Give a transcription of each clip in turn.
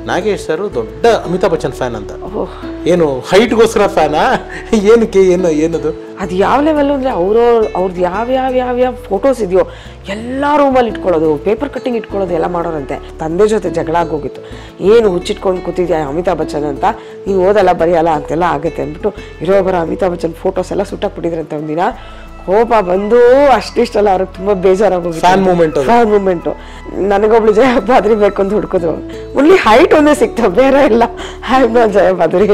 Nagesh sir ದೊಡ್ಡ Amitabh Bachchan fan ಅಂತ ಓಹ್ ಏನು ಹೈಟ್ಗೋಸ್ಕರ ಫ್ಯಾನಾ ಏನಕ್ಕೆ ಏನು ಏನದು ಅದು ಯಾವ ಲೆವೆಲ್ ಅಂದರೆ ಅವರು ಅವ್ರದ್ದು ಯಾವ ಯಾವ ಯಾವ ಯಾವ ಫೋಟೋಸ್ ಇದೆಯೋ ಎಲ್ಲ ರೂಮಲ್ಲಿ ಇಟ್ಕೊಳ್ಳೋದು ಪೇಪರ್ ಕಟ್ಟಿಂಗ್ ಇಟ್ಕೊಳ್ಳೋದು ಎಲ್ಲ ಮಾಡೋರಂತೆ ತಂದೆ ಜೊತೆ ಜಗಳ ಆಗೋಗಿತ್ತು ಏನು ಹುಚ್ಚಿಟ್ಕೊಂಡು ಕೂತಿದ್ಯಾ ಅಮಿತಾಬ್ ಬಚ್ಚನ್ ಅಂತ ನೀನು ಓದಲ್ಲ ಬರೆಯಲ್ಲ ಅಂತೆಲ್ಲ ಆಗುತ್ತೆ ಅಂದ್ಬಿಟ್ಟು ಇರೋ ಬರೋ ಅಮಿತಾಬ್ ಬಚ್ಚನ್ ಫೋಟೋಸ್ ಎಲ್ಲ ಸುಟ್ಟಾಕ್ಬಿಟ್ಟಿದ್ರಂತೆ ಒಂದಿನ ಕೋಪ ಬಂದು ಅಷ್ಟಿಷ್ಟಲ್ಲ ಅವ್ರಿಗೆ ತುಂಬ ಬೇಜಾರಾಗೋಗಿತ್ತು Fan moment ಅದು. ಫ್ಯಾನ್ ಮೂಮೆಂಟು ನನಗೊಬ್ಳು ಜಯ ಬಾದ್ರಿ ಬೇಕು ಅಂತ ಹುಡ್ಕಿದ್ರು ಓನ್ಲಿ ಹೈಟ್ ಒಂದೇ ಸಿಕ್ತು ಬೇರೆ ಇಲ್ಲ ಹ್ಯಾಂಗ್ ಜಯ ಬಾದ್ರಿ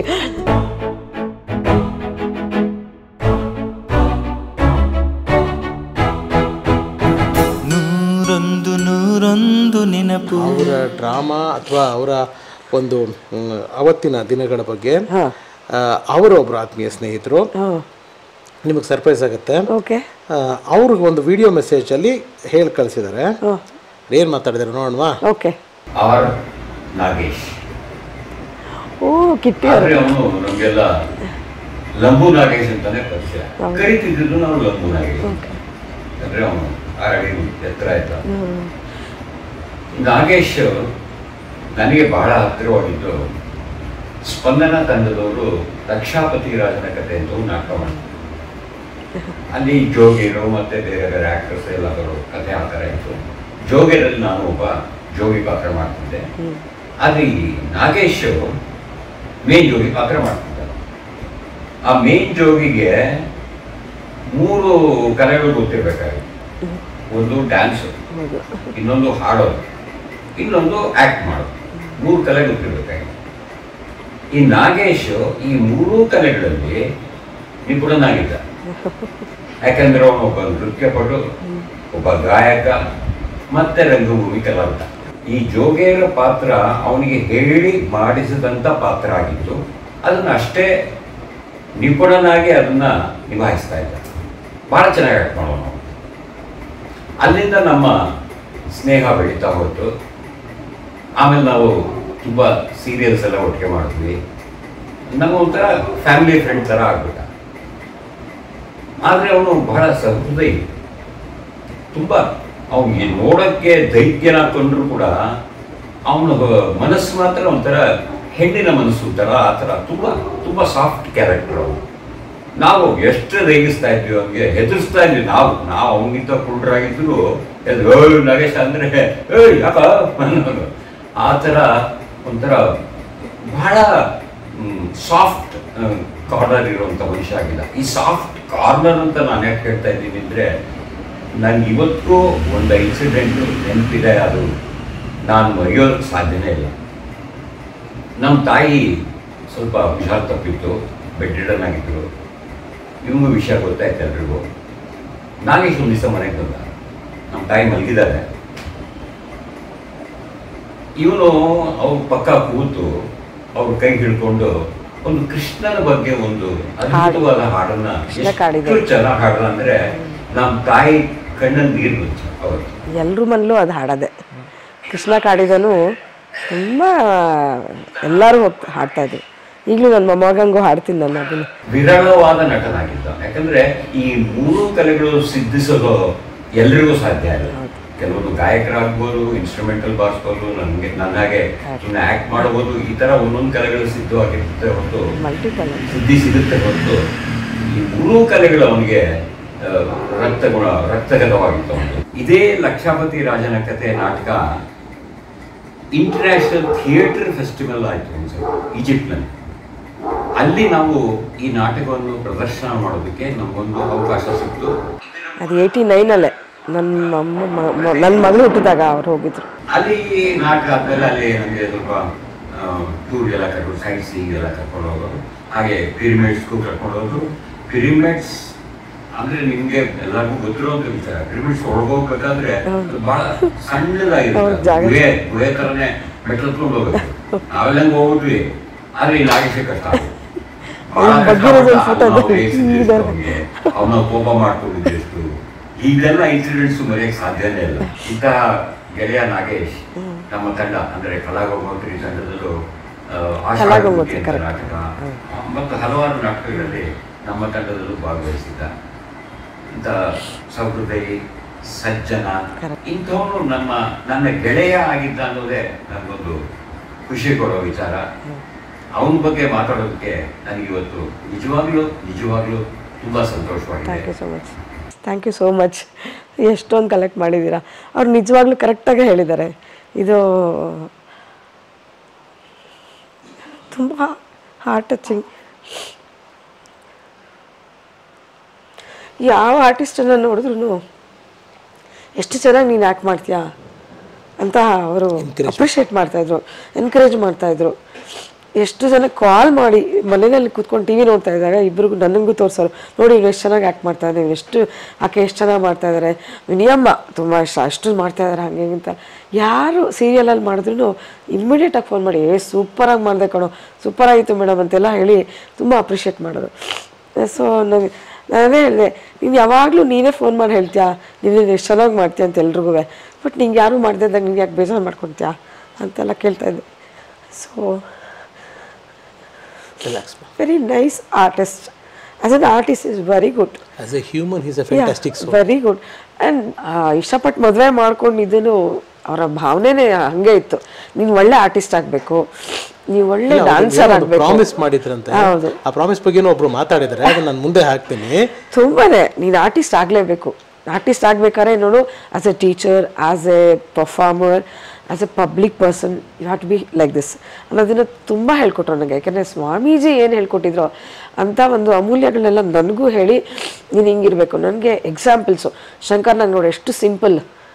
ನೂರೊಂದು ನೂರೊಂದು ನೆನಪು ಅವರ ಡ್ರಾಮಾ ಅಥವಾ ಅವರ ಒಂದು ಮ್, ಅವತ್ತಿನ ದಿನಗಳ ಬಗ್ಗೆ ಆ, ಅವರು ಒಬ್ಬರು ಆತ್ಮೀಯ ಸ್ನೇಹಿತರು ಹಾಂ ನಿಮಗೆ ಸರ್ಪ್ರೈಸ್ ಆಗುತ್ತೆ ಓಕೆ ಅವ್ರಿಗೆ ಒಂದು ವಿಡಿಯೋ ಮೆಸೇಜಲ್ಲಿ ಹೇಳಿ ಕಳಿಸಿದ್ದಾರೆ ಏನು ಮಾತಾಡಿದಾರೆ ನೋಡೋಣವಾ ಓಕೆ ಆರ್ ನಾಗೇಶ್ ಓ ಕಿಟ್ಟಿ ಆದ್ರೆ ಅವನು ನಮಗೆಲ್ಲ ಲಂಬು ನಾಗೇಶ್ ಅಂತಾನೆ ಪರಿಚಯ ಕರಿತಿದ್ರು ನಾವು ಲಂಬು ನಾಗೇಶ್ ಅಂದ್ರೆ ಅವನು ಆರಡಿ ಎತ್ತರ ಇದ್ದ ನಾಗೇಶ್ ನನಗೆ ಬಹಳ ಹತ್ತಿರವಾಗಿದ್ದು ಸ್ಪಂದನ ತಂಡದವರು ರಕ್ಷಾಪತಿ ರಾಜನ ಕಥೆ ಅಂತ ಒಂದು ನಾಟಕ ಮಾಡಿದ್ರು ಅಲ್ಲಿ ಜೋಗಿರು ಮತ್ತೆ ಬೇರೆ ಬೇರೆ ಆಕ್ಟರ್ಸ್ ಎಲ್ಲ ಬರೋ ಕಥೆ ಆ ಥರ ಇತ್ತು ಜೋಗಿರಲ್ಲಿ ನಾನು ಒಬ್ಬ ಜೋಗಿ ಪಾತ್ರ ಮಾಡ್ತಿದ್ದೆ ಆದ್ರೆ ಈ ನಾಗೇಶ್ ಮೇನ್ ಜೋಗಿ ಪಾತ್ರ ಮಾಡ್ತಿದ್ದ ಆ ಮೇನ್ ಜೋಗಿಗೆ ಮೂರು ಕಲೆಗಳು ಗೊತ್ತಿರ್ಬೇಕಾಗಿತ್ತು ಒಂದು ಡ್ಯಾನ್ಸ್ ಇನ್ನೊಂದು ಹಾಡೋದು ಇನ್ನೊಂದು ಆಕ್ಟ್ ಮಾಡೋದು ಮೂರು ಕಲೆ ಗೊತ್ತಿರ್ಬೇಕಾಗಿತ್ತು ಈ ನಾಗೇಶ್ ಈ ಮೂರೂ ಕಲೆಗಳಲ್ಲಿ ನಿಪುಣನಾಗಿದ್ದ ಯಾಕಂದ್ರೆ ಅವನು ಒಬ್ಬ ನೃತ್ಯಪಟು ಒಬ್ಬ ಗಾಯಕ ಮತ್ತೆ ರಂಗಭೂಮಿ ಕಲಾವಿದ ಈ ಜೋಗೇರ ಪಾತ್ರ ಅವನಿಗೆ ಹೇಳಿ ಮಾಡಿಸಿದಂತ ಪಾತ್ರ ಆಗಿತ್ತು ಅದನ್ನ ಅಷ್ಟೇ ನಿಪುಣನಾಗಿ ಅದನ್ನ ನಿಭಾಯಿಸ್ತಾ ಇದ್ದ ಬಹಳ ಚೆನ್ನಾಗಿ ಆಕ್ಟ್ ಮಾಡೋನು ಅವನು. ಅಲ್ಲಿಂದ ನಮ್ಮ ಸ್ನೇಹ ಬೆಳೀತಾ ಹೋಯ್ತು ಆಮೇಲೆ ನಾವು ತುಂಬ ಸೀರಿಯಲ್ಸ್ ಎಲ್ಲ ಒಟ್ಟಿಗೆ ಮಾಡಿದ್ವಿ ನಮ್ಮ ಒಂಥರ ಫ್ಯಾಮಿಲಿ ಫ್ರೆಂಡ್ ಥರ ಆಗ್ಬಿಟ್ಟ ಆದರೆ ಅವನು ಬಹಳ ಸಹೃದಯಿ ತುಂಬ ಅವನಿಗೆ ನೋಡೋಕ್ಕೆ ದೈತ್ಯನ ಕೊಂಡ್ರು ಕೂಡ ಅವನ ಮನಸ್ಸು ಮಾತ್ರ ಒಂಥರ ಹೆಣ್ಣಿನ ಮನಸ್ಸು ಥರ ಆ ಥರ ತುಂಬ ತುಂಬ ಸಾಫ್ಟ್ ಕ್ಯಾರೆಕ್ಟರ್ ಅವನು ನಾವು ಎಷ್ಟು ರೇಗಿಸ್ತಾ ಇದ್ವಿ ಅವನಿಗೆ ಹೆದರ್ಸ್ತಾ ಇದ್ವಿ ನಾವು ನಾವು ಅವನಿಗಿಂತ ಕುರುಡರಾಗಿದ್ರು ಎದ್ದು, "ಏಯ್, ನಗೇಶ ಅಂದ್ರೆ ಏಯ್ ಯಾಕ ಅನ್ನೋದು ಆ ಥರ ಒಂಥರ ಬಹಳ ಸಾಫ್ಟ್ ಕಾರ್ನರ್ ಇರುವಂಥ ಮನುಷ್ಯ ಆಗಿಲ್ಲ ಈ ಸಾಫ್ಟ್ ಕಾರ್ನರ್ ಅಂತ ನಾನು ಯಾಕೆ ಹೇಳ್ತಾ ಇದ್ದೀನಿ ಅಂದರೆ ನನಗೆ ಇವತ್ತು ಒಂದು ಇನ್ಸಿಡೆಂಟು ನೆನಪಿದೆ ಅದು ನಾನು ಮರೆಯೋದಕ್ಕೆ ಸಾಧ್ಯನೇ ಇಲ್ಲ ನಮ್ಮ ತಾಯಿ ಸ್ವಲ್ಪ ಹುಷಾರು ತಪ್ಪಿತ್ತು ಬೆಡ್ ರಿಡನ್ ಆಗಿದ್ರು ಇವನಿಗೂ ವಿಷಯ ಗೊತ್ತಾಯ್ತು ಎಲ್ರಿಗೂ ನಾಗೇಶ್ ಒಂದು ದಿವಸ ಮನೆಗೆ ಬಂದ ನಮ್ಮ ತಾಯಿ ಮಲಗಿದ್ದಾರೆ ಇವನು ಅವ್ರ ಪಕ್ಕ ಕೂತು ಅವ್ರ ಕೈ ಹಿಡ್ಕೊಂಡು ಒಂದು ಕೃಷ್ಣನ ಬಗ್ಗೆ ಒಂದು ಅದ್ಭುತವಾದ ಹಾಡನ್ನ ಕೃಷ್ಣ ಕಾಡಿದೆ. ಎಷ್ಟು ಚೆನ್ನಾಗಿ ಹಾಡ್ದ ಅಂದ್ರೆ ನಮ್ಮ ತಾಯಿ ಕಣ್ಣಲ್ಲಿ ನೀರು ಬಂತು ಅವತ್ತು ಎಲ್ರ ಮನಲ್ಲೂ ಅದು ಹಾಡೋದೆ ಕೃಷ್ಣ ಕಾಡಿದನು ತುಂಬ ಎಲ್ಲರೂ ಹೋಗ್ ಹಾಡ್ತಾ ಇದ್ರು ಈಗಲೂ ನನ್ನ ಮೊಮ್ಮಗಂಗೂ ಹಾಡ್ತೀನಿ ನಾನು ಅದನ್ನು ವಿರಳವಾದ ನಟನಾಗಿದ್ದ ಯಾಕಂದ್ರೆ ಈ ಮೂರು ಕಲೆಗಳು ಸಿದ್ಧಿಸೋದು ಎಲ್ರಿಗೂ ಸಾಧ್ಯ ಇಲ್ಲ ಕೆಲವೊಂದು ಗಾಯಕರಾಗ್ಬೋದು ಇನ್ಸ್ಟ್ರೂಮೆಂಟಲ್ ಬಾರಿಸ್ಬೋದು ನನಗೆ ನನ್ನ ಹಾಗೆ ಇನ್ನು ಆಕ್ಟ್ ಮಾಡಬಹುದು ಈ ತರ ಒಂದೊಂದು ಕಲೆಗಳು ಸಿದ್ಧವಾಗಿರುತ್ತೆ ಹೊರತು ಮಲ್ಟಿಪಲ್ ಸಿದ್ಧಿ ಸಿಗುತ್ತೆ ಹೊರತು ಈ ಮೂರೂ ಕಲೆಗಳು ಅವನಿಗೆ ಆ, ರಕ್ತಗುಣ ರಕ್ತಗತವಾಗಿತ್ತು ಅವನಿಗೆ ಇದೇ ಲಕ್ಷಾಪತಿ ರಾಜನ ಕಥೆ ನಾಟಕ ಇಂಟರ್ನ್ಯಾಷನಲ್ ಥಿಯೇಟರ್ ಫೆಸ್ಟಿವಲ್ ಆಯಿತು ಒಂದ್ಸಲ ಈಜಿಪ್ಟ್ನಲ್ಲಿ ಅಲ್ಲಿ ನಾವು ಈ ನಾಟಕವನ್ನು ಪ್ರದರ್ಶನ ಮಾಡೋದಕ್ಕೆ ನಮಗೊಂದು ಅವಕಾಶ ಸಿಕ್ತು ಅದು ಏಯ್ಟಿ ನೈನಲ್ಲೇ ನನ್ನ ಅಮ್ಮ ನನ್ನ ಮಗಳು ಹುಟ್ಟಿದಾಗ ಅವ್ರು ಹೋಗಿದ್ರು ಅಲ್ಲಿ ನಾಟಕ ಆದ್ಮೇಲೆ ಅಲ್ಲಿ ನಮಗೆ ಸ್ವಲ್ಪ ಟೂರ್ ಎಲ್ಲ ಕರ್ಕೊಂಡು ಸೈಟ್ ಸೀಯಿಂಗ್ ಎಲ್ಲ ಕರ್ಕೊಂಡು ಹೋಗೋದು ಹಾಗೆ ಪಿರಿಮಿಡ್ಸ್ಗೂ ಕರ್ಕೊಂಡು ಹೋಗೋದು ಪಿರಿಮಿಡ್ಸ್ ಅಂದ್ರೆ ನಿಮ್ಗೆ ಎಲ್ಲರಿಗೂ ಗೊತ್ತಿರುವಂತ ವಿಚಾರ ಪಿರಿಮಿಡ್ಸ್ ಒಳಗೋಗ್ಬೇಕಾದ್ರೆ ಅದು ಬಹಳ ಹೌದು, ಸಣ್ಣದಾಗಿರುತ್ತೆ ಜಾಗ. ಗುಹೆ ಗುಹೆ ತರನೇ ಮೆಟ್ಲತ್ಕೊಂಡು ಹೋಗ್ಬೇಕು ನಾವೆಲ್ಲ ಹಂಗ್ ಹೋಗ್ಬಿಟ್ವಿ ಆದ್ರೆ ಇಲ್ಲಿ ಆಗಿಸೇ ಕಷ್ಟ ಆಗುತ್ತೆ. ಬಹಳ ಅವ್ನ್ ಕಷ್ಟ ಬಗ್ಗಿರೋದು ಆಗುತ್ತೆ. ಒಂದ್ photo ಅವ್ನು ಇದೆ. ರೇಗ್ಸಿದ್ದು ಇದೆ. ಅವ್ನಿಗೆ. ಅವನ ಕೋಪ ಮಾಡ್ಕೊಂಡಿದ್ದು ಎಷ್ಟು ಇದೆಲ್ಲ ಇನ್ಸಿಡೆಂಟ್ಸ್ ಮರೆಯಕ್ಕೆ ಸಾಧ್ಯನೇ ಇಲ್ಲ ಇಂತಹ ಗೆಳೆಯ ನಾಗೇಶ್ ನಮ್ಮ ತಂಡ ಅಂದ್ರೆ ಕಲಾಗಂಗೋತ್ರಿ ತಂಡದಲ್ಲೂ ಆ, ಆಷಾಢ ಕಲಾಗಂಗೋತ್ರಿ, ಅಂತ correct. ನಾಟಕ ಮತ್ತು ಹಲವಾರು ನಾಟಕಗಳಲ್ಲಿ ನಮ್ಮ ತಂಡದಲ್ಲೂ ಭಾಗವಹಿಸಿದ್ದ ಇಂಥ ಸಹೃದಯಿ ಸಜ್ಜನ Correct. ಇಂಥವನು ನಮ್ಮ ನನ್ನ ಗೆಳೆಯ ಆಗಿದ್ದ ಅನ್ನೋದೇ ನನಗೊಂದು ಖುಷಿ ಕೊಡೋ ವಿಚಾರ ಅವನ ಬಗ್ಗೆ ಮಾತಾಡೋದಕ್ಕೆ ನನಗಿವತ್ತು ನಿಜವಾಗ್ಲೂ ನಿಜವಾಗ್ಲೂ ತುಂಬಾ ಸಂತೋಷವಾಗಿದೆ thank you so much thank you so much ಎಷ್ಟೊಂದು ಕಲೆಕ್ಟ್ ಮಾಡಿದ್ದೀರಾ ಅವ್ರು ನಿಜವಾಗ್ಲೂ ಕರೆಕ್ಟಾಗಿ ಹೇಳಿದ್ದಾರೆ ಇದು ತುಂಬ ಹಾರ್ಟ್ ಟಚಿಂಗ್ ಯಾವ ಆರ್ಟಿಸ್ಟನ್ನು ನೋಡಿದ್ರು ಎಷ್ಟು ಚೆನ್ನಾಗಿ ನೀನು ಆ್ಯಕ್ಟ್ ಮಾಡ್ತೀಯಾ ಅಂತ ಅವರು ಅಪ್ರಿಷಿಯೇಟ್ ಮಾಡ್ತಾಯಿದ್ರು ಎನ್ಕರೇಜ್ ಮಾಡ್ತಾಯಿದ್ರು ಎಷ್ಟು ಜನ ಕಾಲ್ ಮಾಡಿ ಮನೆಯಲ್ಲಿ ಕೂತ್ಕೊಂಡು ಟಿ ವಿ ನೋಡ್ತಾ ಇದ್ದಾಗ ಇಬ್ಬರಿಗೂ ನನಗೂ ತೋರಿಸೋರು ನೋಡಿ ಇವ್ರು ಎಷ್ಟು ಚೆನ್ನಾಗಿ ಆ್ಯಕ್ಟ್ ಮಾಡ್ತಾ ಇದ್ದಾರೆ ಎಷ್ಟು ಆಕೆ ಎಷ್ಟು ಚೆನ್ನಾಗಿ ಮಾಡ್ತಾ ಇದ್ದಾರೆ ವಿನಿಯಮ್ಮ ತುಂಬ ಇಷ್ಟ ಅಷ್ಟು ಮಾಡ್ತಾ ಇದ್ದಾರೆ ಹಂಗೆ ಹಿಂಗೆ ಅಂತ ಯಾರು ಸೀರಿಯಲಲ್ಲಿ ಮಾಡಿದ್ರು ಇಮ್ಮಿಡಿಯೇಟಾಗಿ ಫೋನ್ ಮಾಡಿ ಏ ಸೂಪರಾಗಿ ಮಾಡಿದೆ ಕಣೋ ಸೂಪರ್ ಆಗಿತ್ತು ಮೇಡಮ್ ಅಂತೆಲ್ಲ ಹೇಳಿ ತುಂಬ ಅಪ್ರಿಷಿಯೇಟ್ ಮಾಡೋದು ಸೊ ನನಗೆ ನಾನೇ ಹೇಳಿದೆ ನೀನು ಯಾವಾಗಲೂ ನೀನೇ ಫೋನ್ ಮಾಡಿ ಹೇಳ್ತೀಯಾ ನೀನು ಎಷ್ಟು ಚೆನ್ನಾಗಿ ಮಾಡ್ತೀಯ ಅಂತ ಎಲ್ರಿಗೂ ಬಟ್ ನಿಂಗೆ ಯಾರೂ ಮಾಡ್ದಿದ್ದಾಗ ನಿಂಗೆ ಯಾಕೆ ಬೇಜಾರು ಮಾಡ್ಕೊತೀಯಾ ಅಂತೆಲ್ಲ ಕೇಳ್ತಾ ಇದ್ದೆ so relax very nice artist as an artist is very good as a human is a fantastic soul very good and ಇಷ್ಟಪಟ್ಟು ಮದುವೆ ಮಾಡ್ಕೊಂಡಿದ್ದನು ಅವರ ಭಾವನೆನೇ ಹಂಗೆ ಇತ್ತು ನೀನು ಒಳ್ಳೆ ಆರ್ಟಿಸ್ಟ್ ಆಗಬೇಕು ನೀವು ಒಳ್ಳೆ ಡಾನ್ಸರ್ ಆಗಬೇಕು ಪ್ರಾಮಿಸ್ ಮಾಡಿದ್ರಂತೆ ಹೌದು. ಆ ಪ್ರಾಮಿಸ್ ಬಗ್ಗೆನೂ ಒಬ್ರು ಮಾತಾಡಿದ್ದಾರೆ ಅದನ್ನ ನಾನು ಮುಂದೆ ಹಾಕ್ತೀನಿ ತುಂಬಾನೇ ನೀನು ಆರ್ಟಿಸ್ಟ್ ಆಗಲೇಬೇಕು ಆರ್ಟಿಸ್ಟ್ ಆಗ್ಬೇಕಾದ್ರೆ ನೋಡು as a teacher as a performer as a public person you have to be like this ಅನ್ನೋದನ್ನ ತುಂಬ ಹೇಳ್ಕೊಟ್ರು ನನಗೆ ಯಾಕೆಂದರೆ ಸ್ವಾಮೀಜಿ ಏನು ಹೇಳ್ಕೊಟ್ಟಿದ್ರು ಅಂಥ ಒಂದು ಅಮೂಲ್ಯಗಳನ್ನೆಲ್ಲ ನನಗೂ ಹೇಳಿ ನೀನು ಹಿಂಗಿರಬೇಕು ನನಗೆ ಎಕ್ಸಾಂಪಲ್ಸು ಶಂಕರ್ ನಂಗೆ ನೋಡಿ ಎಷ್ಟು ಸಿಂಪಲ್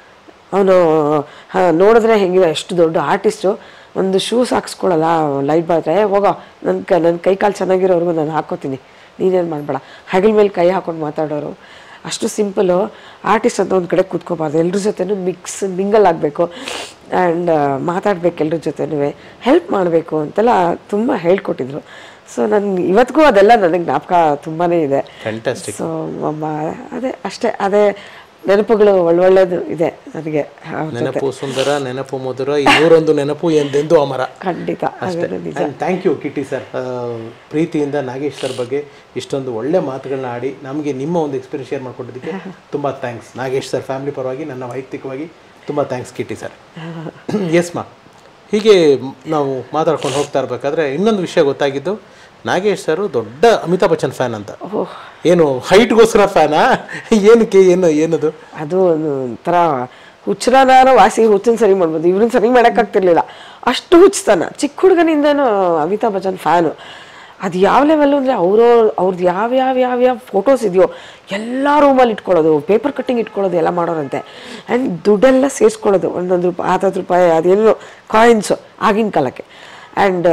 ಅವನು ನೋಡಿದ್ರೆ ಹೆಂಗಿದೆ ಎಷ್ಟು ದೊಡ್ಡ ಆರ್ಟಿಸ್ಟು ಒಂದು ಶೂಸ್ ಹಾಕ್ಸ್ಕೊಳಲ್ಲ ಲೈಟ್ ಬಂದರೆ ಹೋಗೋ ನನ್ನ ಕ ನನ್ನ ಕೈ ಕಾಲು ಚೆನ್ನಾಗಿರೋರ್ಗು ನಾನು ಹಾಕೋತೀನಿ ನೀನೇನು ಮಾಡಬೇಡ ಹಗಲ ಮೇಲೆ ಕೈ ಹಾಕೊಂಡು ಮಾತಾಡೋರು ಅಷ್ಟು ಸಿಂಪಲು ಆರ್ಟಿಸ್ಟ್ ಅಂತ ಒಂದು ಕಡೆ ಕೂತ್ಕೋಬಾರ್ದು ಎಲ್ರ ಜೊತೆನೂ ಮಿಕ್ಸ್ ಮಿಂಗಲ್ ಆಗಬೇಕು ಆ್ಯಂಡ್ ಮಾತಾಡ್ಬೇಕು ಎಲ್ರ ಜೊತೆನೂ ಹೆಲ್ಪ್ ಮಾಡಬೇಕು ಅಂತೆಲ್ಲ ತುಂಬ ಹೇಳ್ಕೊಟ್ಟಿದ್ರು ಸೊ ನನ್ಗೆ ಇವತ್ತಿಗೂ ಅದೆಲ್ಲ ನನಗೆ ಜ್ಞಾಪಕ ತುಂಬಾ ಇದೆ Fantastic. ಸೊ ಅದೇ ಅಷ್ಟೇ ಅದೇ ನೆನಪುಗಳು ಒಳ್ಳೊಳ್ಳೇದು ಇದೆ ನನಗೆ ಅವ್ರ ಜೊತೆ. ನೆನಪು ಸುಂದರ ನೆನಪು ಮಧುರ ಈ ನೂರೊಂದು ನೆನಪು ಎಂದೆಂದು ಅಮರ ಖಂಡಿತ ಅಷ್ಟೇ ಅದನ್ನು ನಿಜ ಥ್ಯಾಂಕ್ ಯು ಕಿಟ್ಟಿ ಸರ್ ಪ್ರೀತಿಯಿಂದ ನಾಗೇಶ್ ಸರ್ ಬಗ್ಗೆ ಇಷ್ಟೊಂದು ಒಳ್ಳೆ ಮಾತುಗಳನ್ನ ಆಡಿ ನಮಗೆ ನಿಮ್ಮ ಒಂದು ಎಕ್ಸ್ಪೀರಿಯನ್ಸ್ ಶೇರ್ ಮಾಡ್ಕೊಂಡಿದ್ದಕ್ಕೆ ತುಂಬ ಥ್ಯಾಂಕ್ಸ್ ನಾಗೇಶ್ ಸರ್ ಫ್ಯಾಮಿಲಿ ಪರವಾಗಿ ನನ್ನ ವೈಯಕ್ತಿಕವಾಗಿ ತುಂಬ ಥ್ಯಾಂಕ್ಸ್ ಕಿಟ್ಟಿ ಸರ್ ಎಸ್ ಮಾ ಹೀಗೆ ಮ್- ನಾವು ಮಾತಾಡ್ಕೊಂಡು ಹೋಗ್ತಾ ಇರಬೇಕಾದ್ರೆ ಇನ್ನೊಂದು ವಿಷಯ ಗೊತ್ತಾಗಿದ್ದು ನಾಗೇಶ್ ಸರ್ ದೊಡ್ಡ ಅಮಿತಾಬ್ ಬಚ್ಚನ್ ಫ್ಯಾನ್ ಅಂತ ಏನು ಹೈಟ್ಗೋಸ್ಕರ ಫ್ಯಾನಾ ಏನಕ್ಕೆ ಏನು ಏನದು ಅದು ಒಂದು ಒಂಥರ ಹುಚ್ಚರನಾರ ವಾಸಿ ಹುಚ್ಚನ್ ಸರಿ ಮಾಡ್ಬೋದು ಇವ್ರನ್ನ ಸರಿ ಮಾಡೋಕ್ಕಾಗ್ತಿರ್ಲಿಲ್ಲ ಅಷ್ಟು ಹುಚ್ಚತನ ಚಿಕ್ಕ ಹುಡುಗನಿಂದನೂ ಅಮಿತಾಬ್ ಬಚ್ಚನ್ ಫ್ಯಾನು ಅದು ಯಾವ ಲೆವೆಲ್ಲು ಅಂದರೆ ಅವರು ಅವ್ರದ್ದು ಯಾವ ಯಾವ ಯಾವ ಯಾವ ಫೋಟೋಸ್ ಇದೆಯೋ ಎಲ್ಲ ರೂಮಲ್ಲಿ ಇಟ್ಕೊಳ್ಳೋದು ಪೇಪರ್ ಕಟ್ಟಿಂಗ್ ಇಟ್ಕೊಳ್ಳೋದು ಎಲ್ಲ ಮಾಡೋರಂತೆ ಆ್ಯಂಡ್ ದುಡ್ಡೆಲ್ಲ ಸೇರಿಸ್ಕೊಳ್ಳೋದು ಒಂದೊಂದು ರೂಪಾಯಿ ಹತ್ತತ್ತು ರೂಪಾಯಿ ಅದೇನು ಕಾಯಿನ್ಸು ಆಗಿನ ಕಾಲಕ್ಕೆ ಆ್ಯಂಡ್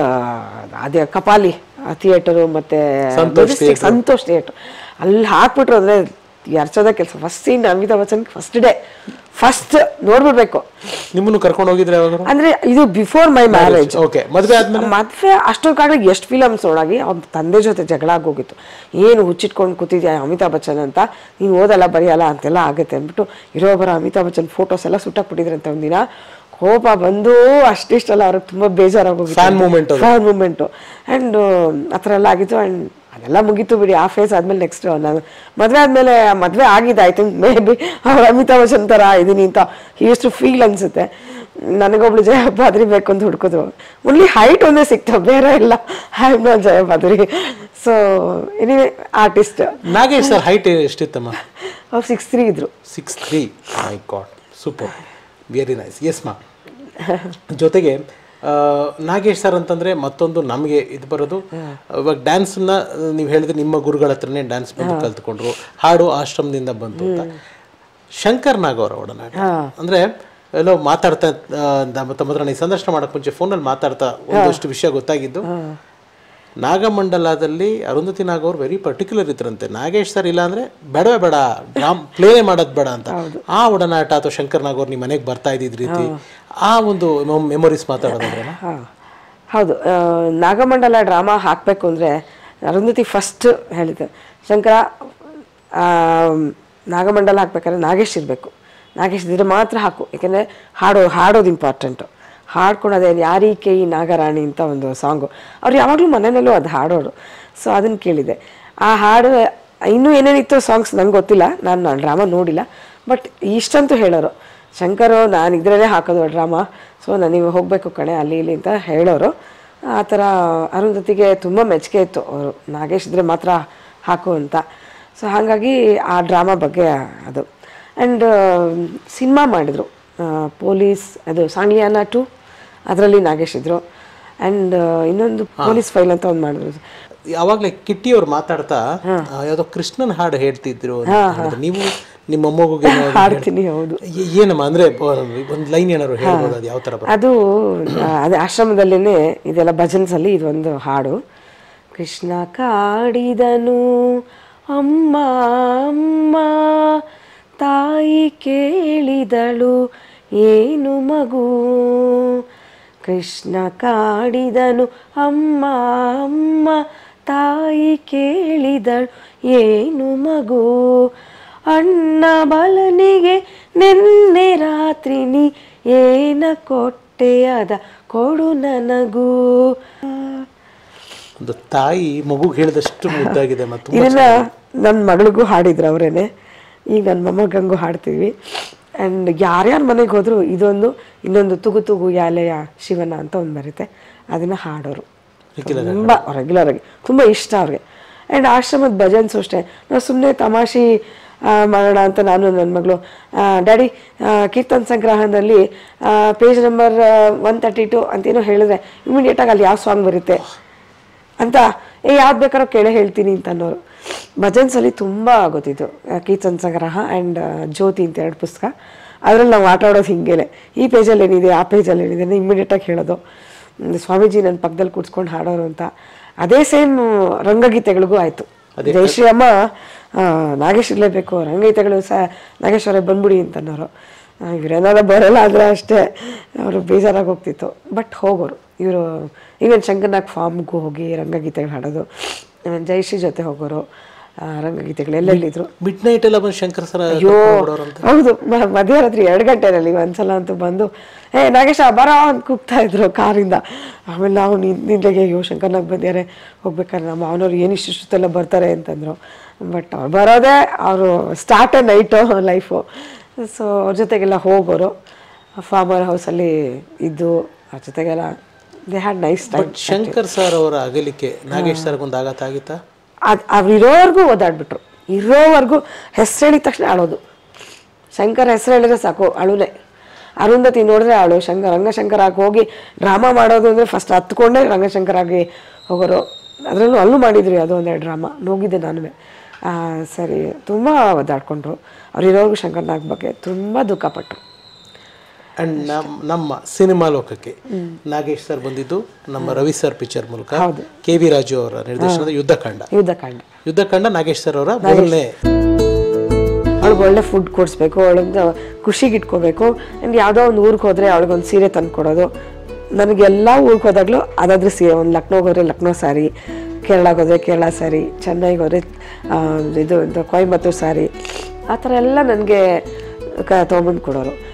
ಅದೇ ಕಪಾಲಿ ಥಿಯೇಟರು ಮತ್ತು ಸಂತೋಷ್ theatre. ಸಂತೋಷ್ ಥಿಯೇಟರ್ ಅಲ್ಲಿ ಹಾಕ್ಬಿಟ್ರು ಅಂದರೆ ಎರ್ಚೋದ ಕೆಲಸ first scene Amitabh Bachchan first day first ನೋಡ್ಬಿಡ್ಬೇಕು ನಿಮ್ಮನ್ನು ಕರ್ಕೊಂಡು ಹೋಗಿದ್ರೆ ಯಾವಾಗ ಅಂದ್ರೆ ಇದು ಬಿಫೋರ್ ಮೈ ಮ್ಯಾರೇಜ್ ಓಕೆ ಮದುವೆ ಆದ್ಮೇಲೆ ಮದ್ವೆ ಅಷ್ಟೊಂದು ಎಷ್ಟು ಫಿಲಮ್ಸ್ ನೋಡಾಗಿ ಅವ್ನ ತಂದೆ ಜೊತೆ ಜಗಳ ಆಗೋಗಿತ್ತು ಏನು ಹುಚ್ಚಿಟ್ಕೊಂಡು ಕೂತಿದ್ಯಾ ಅಮಿತಾಬ್ ಬಚ್ಚನ್ ಅಂತ ನೀನು ಓದಲ್ಲ ಬರೆಯಲ್ಲ ಅಂತೆಲ್ಲ ಆಗುತ್ತೆ ಅಂದ್ಬಿಟ್ಟು ಇರೋ ಬರೋ ಅಮಿತಾಬ್ ಬಚ್ಚನ್ ಫೋಟೋಸ್ ಎಲ್ಲ ಸುಟ್ಟಾಕ್ಬಿಟ್ಟಿದ್ರಂತೆ ಒಂದಿನ ಕೋಪ ಬಂದು ಅಷ್ಟಿಷ್ಟಲ್ಲ ಅವ್ರಿಗೆ ತುಂಬ ಬೇಜಾರಾಗೋಗಿತ್ತು Fan moment ಅದು. ಫ್ಯಾನ್ ಮೂಮೆಂಟು ಆ್ಯಂಡ್ ಆ ಥರ ಎಲ್ಲ ಆಗಿತ್ತು ಆ್ಯಂಡ್ ಅದೆಲ್ಲ ಮುಗೀತು ಬಿಡಿ ಆ ಫೇಸ್ ಆದ್ಮೇಲೆ ನೆಕ್ಸ್ಟ್ ನಾನು ಮದುವೆ ಆದಮೇಲೆ ಮದುವೆ ಆಗಿದೆ ಐ ಥಿಂಕ್ ಮೇ ಬಿ ಅವ್ರು ಅಮಿತಾಬ್ ಬಚ್ಚನ್ ಥರ ಇದ್ದೀನಿ ಅಂತ ಇಷ್ಟು ಫೀಲ್ ಅನಿಸುತ್ತೆ ನನಗೊಬ್ಳು ಜಯ ಬಾದ್ರಿ ಬೇಕು ಅಂತ ಹುಡ್ಕಿದ್ರು ಓನ್ಲಿ ಹೈಟ್ ಒಂದೇ ಸಿಕ್ತು ಬೇರೆ ಇಲ್ಲ I know Jaya Bhaduri so anyway artist Nagesh sir height ಎಷ್ಟಿತ್ತಮ್ಮ ಅವ್ರು ಸಿಕ್ಸ್ ತ್ರೀ ಇದ್ರು six three my God super very nice yes ಮಾ ಜೊತೆಗೆ ಆ, ನಾಗೇಶ್ ಸರ್ ಅಂತಂದ್ರೆ ಮತ್ತೊಂದು ನಮಗೆ ಇದು ಬರೋದು ಇವಾಗ ಡ್ಯಾನ್ಸ್ನ ನೀವು ಹೇಳಿದ್ರೆ ನಿಮ್ಮ ಗುರುಗಳ ಹತ್ರನೇ ಡ್ಯಾನ್ಸ್ ಬಂದು ಕಲ್ತ್ಕೊಂಡ್ರು ಹಾಡು ಆಶ್ರಮದಿಂದ ಬಂತು ಅಂತ ಶಂಕರ್ ನಾಗ್ ಅವರ ಒಡನಾಟ ಅಂದ್ರೆ ಎಲ್ಲೋ ಮಾತಾಡ್ತಾ ಆ, ನಮ್ಮ ತಮ್ಮ ಹತ್ರ ನೀವು ಸಂದರ್ಶನ ಮಾಡಕ್ ಮುಂಚೆ ಫೋನಲ್ಲಿ ಮಾತಾಡ್ತಾ ಒಂದಷ್ಟು ವಿಷಯ ಗೊತ್ತಾಗಿದ್ದು ನಾಗಮಂಡಲದಲ್ಲಿ ಅರುಂಧತಿ ನಾಗ್ ಅವ್ರು ವೆರಿ ಪರ್ಟಿಕ್ಯುಲರ್ ಇದ್ರಂತೆ ನಾಗೇಶ್ ಸರ್ ಇಲ್ಲ ಅಂದ್ರೆ ಬೇಡವೇ ಬೇಡ ಡ್ರಾಮ್ ಪ್ಲೇನೇ ಮಾಡೋದು ಬೇಡ ಅಂತ ಆ ಒಡನಾಟ ಅಥವಾ ಶಂಕರ್ ನಾಗ್ ಅವ್ರು ನಿಮ್ಮ ಮನೆಗೆ ಬರ್ತಾ ಇದ್ದಿದ್ ರೀತಿ ಆ ಒಂದು ಮೆಮೊರೀಸ್ ಮಾತಾಡೋದಂದ್ರೆ ಹಾಂ ಹೌದು ಆ, ನಾಗಮಂಡಲ ಡ್ರಾಮಾ ಹಾಕಬೇಕು ಅಂದರೆ ಅರುಂಧತಿ ಫಸ್ಟ್ ಹೇಳಿದ್ದೆ ಶಂಕರ ಆ, ನಾಗಮಂಡಲ ಹಾಕ್ಬೇಕಾದ್ರೆ ನಾಗೇಶ್ ಇರಬೇಕು ನಾಗೇಶ್ ಇದ್ರೆ ಮಾತ್ರ ಹಾಕು ಯಾಕೆಂದರೆ ಹಾಡೋ ಹಾಡೋದು ಇಂಪಾರ್ಟೆಂಟು ಹಾಡ್ಕೊಳೋದೇ ಯಾರೀಕೆ ಈ ನಾಗರಾಣಿ ಅಂತ ಒಂದು ಸಾಂಗು ಅವ್ರು ಯಾವಾಗಲೂ ಮನೆಯಲ್ಲೂ ಅದು ಹಾಡೋರು ಸೊ ಅದನ್ನು ಕೇಳಿದೆ ಆ ಹಾಡು ಇನ್ನೂ ಏನೇನಿತ್ತು ಸಾಂಗ್ಸ್ ನಂಗೆ ಗೊತ್ತಿಲ್ಲ ನಾನು ಡ್ರಾಮಾ ನೋಡಿಲ್ಲ ಬಟ್ ಇಷ್ಟಂತೂ ಹೇಳೋರು ಶಂಕರು ನಾನು ಇದರಲ್ಲೇ ಹಾಕೋದು ಡ್ರಾಮಾ ಸೊ ನನಗೆ ಹೋಗಬೇಕು ಕಣೆ ಅಲ್ಲಿ ಇಲ್ಲಿ ಅಂತ ಹೇಳೋರು ಆ ಥರ ಅರುಂಧತಿಗೆ ತುಂಬ ಮೆಚ್ಚುಗೆ ಇತ್ತು ಅವರು ನಾಗೇಶ್ ಇದ್ರೆ ಮಾತ್ರ ಹಾಕು ಅಂತ ಸೊ ಹಾಗಾಗಿ ಆ ಡ್ರಾಮಾ ಬಗ್ಗೆ ಅದು ಆ್ಯಂಡ್ ಸಿನಿಮಾ ಮಾಡಿದರು ಪೊಲೀಸ್ ಅದು ಸಾಂಗ್ಲಿಯಾನ ಟು ಅದರಲ್ಲಿ ನಾಗೇಶ್ ಇದ್ರು ಆ್ಯಂಡ್ ಇನ್ನೊಂದು ಪೊಲೀಸ್ ಫೈಲ್ ಅಂತ ಒಂದು ಮಾಡಿದ್ರು ಯಾವಾಗಲೇ ಕಿಟ್ಟಿ ಅವ್ರು ಮಾತಾಡ್ತಾ ಆ, ಯಾವ್ದೋ ಕೃಷ್ಣನ್ ಹಾಡು ಹೇಳ್ತಿದ್ರು ಅಂತ ಹೇಳಿದ್ರು. ನೀವು ನಿಮ್ಮ ಮೊಮ್ಮಗುಗೆ ಏನಾದ್ರು ಹಾಡ್ತೀನಿ ಹೌದು ಏ- ಏನಮ್ಮ ಅಂದ್ರೆ ಒಂದು ಲೈನ್ ಏನಾದ್ರು ಹೇಳ್ಬೋದು ಅದು ಯಾವ ತರ ಬರುತ್ತೆ? ಅದು ಆ, ಅದೇ ಆಶ್ರಮದಲ್ಲೇನೆ ಇದೆಲ್ಲ ಭಜನ್ಸ್ ಅಲ್ಲಿ ಇದೊಂದು ಹಾಡು ಕೃಷ್ಣ ಕಾಡಿದನು ಅಮ್ಮ ಅಮ್ಮ ತಾಯಿ ಕೇಳಿದಳು ಏನು ಮಗು ಕೃಷ್ಣ ಕಾಡಿದನು ಅಮ್ಮ ಅಮ್ಮ ತಾಯಿ ಕೇಳಿದಳು ಏನು ಮಗು ಅಣ್ಣ ಬಲನಿಗೆ ನಿನ್ನೆ ರಾತ್ರಿ ನೀ ಏನ ಕೊಟ್ಟೆ ಅದ ಕೊಡು ನನಗೂ ಒಂದು ತಾಯಿ ಮಗುಗೆ ಹೇಳಿದಷ್ಟು ಮುದ್ದಾಗಿದೆ ಮತ್ತು ತುಂಬಾ ಇದನ್ನ ನನ್ನ ಮಗಳಿಗೂ ಹಾಡಿದ್ರು ಅವರೇನೆ ಈಗ ನನ್ನ ಮೊಮ್ಮಗಂಗೂ ಹಾಡ್ತೀವಿ ಆ್ಯಂಡ್ ಯಾರ್ಯಾರ ಮನೆಗೆ ಹೋದ್ರು ಇದೊಂದು ಇನ್ನೊಂದು ತುಗು ತುಗು ಯಾಲೆಯ ಶಿವನ ಅಂತ ಒಂದು ಬರುತ್ತೆ ಅದನ್ನ ಹಾಡೋರು ತುಂಬ ರೆಗ್ಯುಲರ್ ಆಗಿ ತುಂಬ ಇಷ್ಟ ಅವ್ರಿಗೆ ಆ್ಯಂಡ್ ಆಶ್ರಮದ ಭಜನ್ಸು ಅಷ್ಟೇ ನಾವು ಸುಮ್ಮನೆ ತಮಾಷೆ ಆ, ಮಾಡೋಣ ಅಂತ ನಾನು ನನ್ನ ಮಗಳು ಡ್ಯಾಡಿ ಕೀರ್ತನ್ ಸಂಗ್ರಹದಲ್ಲಿ page number one thirty two ಅಂತೇನೋ ಹೇಳಿದ್ರೆ ಇಮಿಡಿಯೇಟಾಗಿ ಅಲ್ಲಿ ಯಾವ ಸಾಂಗ್ ಬರುತ್ತೆ ಅಂತ ಏ ಯಾವ್ದು ಬೇಕಾದ್ರೂ ಕೇಳೇ ಹೇಳ್ತೀನಿ ಅಂತ ಅನ್ನೋರು ಭಜನ್ಸಲ್ಲಿ ತುಂಬ ಗೊತ್ತಿತ್ತು ಆ, ಕೀರ್ತನ್ ಸಂಗ್ರಹ ಆ್ಯಂಡ್ ಜ್ಯೋತಿ ಅಂತ ಎರಡು ಪುಸ್ತಕ ಅದರಲ್ಲಿ ನಾವು ಆಟ ಆಡೋದು ಹಿಂಗೇನೆ ಈ ಪೇಜಲ್ಲಿ ಏನಿದೆ ಆ ಪೇಜಲ್ಲಿ ಏನಿದೆ ಇಮಿಡಿಯೇಟಾಗಿ ಹೇಳೋದು ಹ್ಮ್, ಸ್ವಾಮೀಜಿ ನನ್ನ ಪಕ್ಕದಲ್ಲಿ ಕೂತ್ಕೊಂಡು ಹಾಡೋರು ಅಂತ ಅದೇ ಸೇಮ್ ರಂಗಗೀತೆಗಳಿಗೂ ಆಯಿತು ಜಯಶ್ರೀ ಅಮ್ಮ ಆ, ನಾಗೇಶ್ ಇರಲೇಬೇಕು ರಂಗಗೀತೆಗಳು ಸಹ ನಾಗೇಶ್ ಅವರೇ ಬಂದ್ಬಿಡಿ ಅಂತ ಅನ್ನೋರು ಇವರೇನಾದ್ರು ಬರಲ್ಲ ಆದರೆ ಅಷ್ಟೇ ಅವರು ಬೇಜಾರಾಗಿ ಹೋಗ್ತಿತ್ತು ಬಟ್ ಹೋಗೋರು ಇವರು ಈವನ್ ಶಂಕರ್ನಾಗ್ ಫಾರ್ಮ್ಗೂ ಹೋಗಿ ರಂಗಗೀತೆಗಳು ಹಾಡೋದು ಆಮೇಲೆ ಜಯಶ್ರೀ ಜೊತೆ ಹೋಗೋರು ಆ, ರಂಗಗೀತೆಗಳು ಎಲ್ಲೆಲ್ಲಿದ್ರು ಮಿಡ್ ನೈಟ್ ಎಲ್ಲ ಬಂದು ಶಂಕರ್ ಸರ ಅಯ್ಯೋ ಹೌದು ಮ- ಮಧ್ಯರಾತ್ರಿ ಎರಡು ಗಂಟೆನಲ್ಲಿ ಒಂದ್ಸಲ ಅಂತೂ ಬಂದು ಏ ನಾಗೇಶ ಬರೋ ಅಂತ ಕೂಗ್ತಾ ಇದ್ರು ಕಾರಿಂದ ಆಮೇಲೆ ನಾವು ನಿಂದೆಗೆ ಅಯ್ಯೋ ಶಂಕರ್ನಾಗ್ ಬಂದ್ಯಾರೆ ಹೋಗ್ಬೇಕಾದ್ರೆ ನಮ್ಮ ಅವನವ್ರು ಏನು ಇಷ್ಟಿಷ್ಟೆಲ್ಲ ಬರ್ತಾರೆ ಅಂತಂದ್ರು ಬಟ್ ಅವ್ರು ಬರೋದೇ ಅವರು ಸ್ಟಾರ್ಟ್ ನೈಟು ಲೈಫು ಸೊ ಅವ್ರ ಜೊತೆಗೆಲ್ಲ ಹೋಗೋರು ಫಾರ್ಮರ್ ಹೌಸಲ್ಲಿ ಇದ್ದು ಅವ್ರ ಜೊತೆಗೆಲ್ಲ they had nice time Shankar sir ಅವರ ಅಗಲಿಕೆ ನಾಗೇಶ್ ಸರ್ಗೆ ಒಂದು ಆಘಾತ ಆಗಿತ್ತಾ ಅದು ಅವ್ರು ಇರೋವರೆಗೂ ಓದಾಡ್ಬಿಟ್ರು ಇರೋವರೆಗೂ ಹೆಸರು ಹೇಳಿದ ತಕ್ಷಣ ಅಳೋದು ಶಂಕರ್ ಹೆಸರು ಹೇಳಿದ್ರೆ ಸಾಕು ಅಳುನೆ ಅರುಂಧತಿ ನೋಡಿದ್ರೆ ಅಳು ಶಂಕರ್ ರಂಗಶಂಕರ್ ಆಗಿ ಹೋಗಿ ಡ್ರಾಮಾ ಮಾಡೋದು ಅಂದರೆ ಫಸ್ಟ್ ಹತ್ಕೊಂಡೇ ರಂಗಶಂಕರ್ ಆಗಿ ಹೋಗೋರು ಅದರಲ್ಲೂ ಅಲ್ಲೂ ಮಾಡಿದ್ರಿ ಅದು ಒಂದೆರಡು ಡ್ರಾಮಾ ಹೋಗಿದ್ದೆ ನಾನು ಸರಿ ತುಂಬ ಒದ್ದಾಡ್ಕೊಂಡ್ರು ಅವ್ರು ಇರೋವರೆಗೂ ಶಂಕರ್ನಾಗ್ ಬಗ್ಗೆ ತುಂಬ ದುಃಖಪಟ್ಟರು ಅಂಡ್ ನಮ್ಮ ನಮ್ಮ ಸಿನಿಮಾ ಲೋಕಕ್ಕೆ ನಾಗೇಶ್ ಸರ್ ಬಂದಿದ್ದು ನಮ್ಮ ರವಿ ಸರ್ ಪಿಕ್ಚರ್ ಮೂಲಕ ಕೆ ವಿ ರಾಜು ಅವರ ನಿರ್ದೇಶನದ ಯುದ್ಧಕಾಂಡ ಯುದ್ಧಕಾಂಡ ಯುದ್ಧಕಾಂಡ ನಾಗೇಶ್ ಸರ್ ಅವರ ಮೊದಲನೇ ಅವಳಿಗೆ ಒಳ್ಳೆ ಫುಡ್ ಕೊಡಿಸ್ಬೇಕು ಅವಳಿಗೆ ಖುಷಿಗೆ ಇಟ್ಕೋಬೇಕು ಆ್ಯಂಡ್ ಯಾವುದೋ ಒಂದು ಊರಿಗೆ ಹೋದರೆ ಅವಳಿಗೊಂದು ಸೀರೆ ತಂದು ಕೊಡೋದು ನನಗೆಲ್ಲ ಊರಿಗೆ ಹೋದಾಗಲೂ ಅದಾದ್ರೂ ಸೀರೆ ಒಂದು ಲಕ್ನೋಗೆ ಹೋದರೆ ಲಕ್ನೋ ಸ್ಯಾರಿ ಕೇರಳಗೆ ಹೋದರೆ ಕೇರಳ ಸ್ಯಾರಿ ಚೆನ್ನೈಗೆ ಹೋದರೆ ಇದು ಇದು ಕೊಯಂಬತ್ತೂರು ಸ್ಯಾರಿ ಆ ಥರ ಎಲ್ಲ ನನಗೆ ಕ ತೊಗೊಂಬಂದು ಕೊಡೋರು